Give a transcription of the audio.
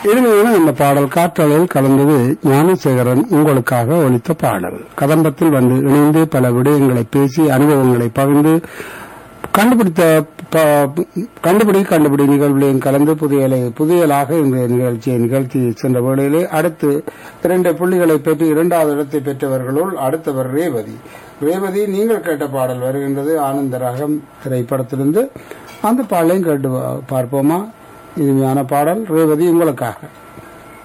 இனிமையான இந்த பாடல் காற்றலையில் கலந்தது ஞானசேகரன் உங்களுக்காக ஒலித்த பாடல் கதம்பத்தில் வந்து இணைந்து பல விடயங்களை பேசி அனுபவங்களை பகிர்ந்து கண்டுபிடித்த ப- கண்டுபிடி கண்டுபிடி நிகழ்வுகளையும் கலந்து புதியலை புதியலாக இந்த நிகழ்ச்சியை நிகழ்த்தி சென்ற வேளையிலே அடுத்து இரண்டு புள்ளிகளை பெற்று இரண்டாவது இடத்தை பெற்றவர்களுள் அடுத்தவர் ரேவதி ரேவதி நீங்கள் கேட்ட பாடல் வருகின்றது ஆனந்தராகம் திரைப்படத்திலிருந்து அந்த பாடலையும் கேட்டு பா- பார்ப்போமா இனிமையான பாடல் ரேவதி உங்களுக்காக